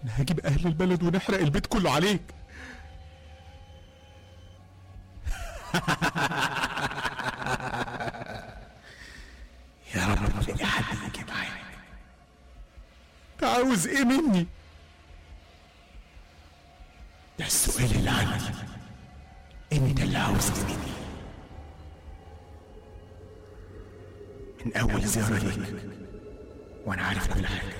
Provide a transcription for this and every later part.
انا هجيب اهل البلد ونحرق البيت كله عليك يا رب ما تلاقي حد يجي معايا انت عاوز ايه مني ده السؤال اللي عندي انت اللي عاوز مني من اول زيارة ليك وانا عارف كل حاجة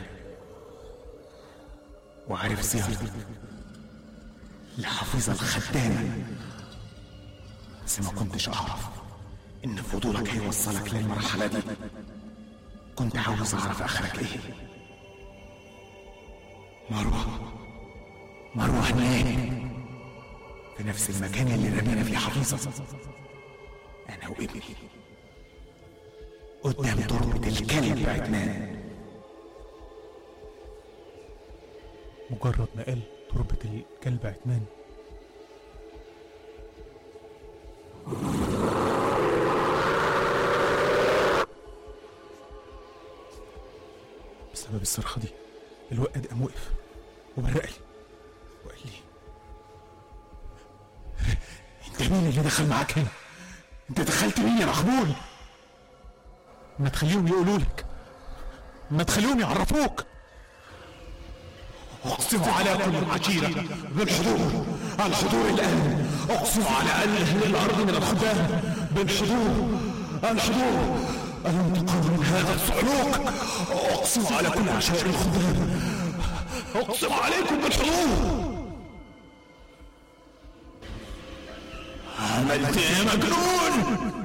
وعارف زيارتك لحافظة الخدامة بس ما كنتش اعرف ان فضولك هيوصلك للمرحلة دي كنت عاوز اعرف اخرك ايه مروة مروة هناك في نفس المكان اللي رمينا فيه حفيظة أنا وابني قدام تربة الكلب عدنان مجرد ما قال تربة الكلب عتمان بسبب الصرخة دي الوقت قام وقف وبرق لي وقال لي انت مين اللي دخل معاك هنا؟ انت دخلت مين يا مخبول؟ ما تخليهم يقولوا لك ما تخليهم يعرفوك اقسم على كل عشيرة بالحضور الحضور الآن اقسم على أن أهل الأرض من الخدام بالحضور الحضور المنتقم من هذا الصعلوك اقسم على كل عشائر الخدام اقسم عليكم بالحضور عملت ايه يا مجنون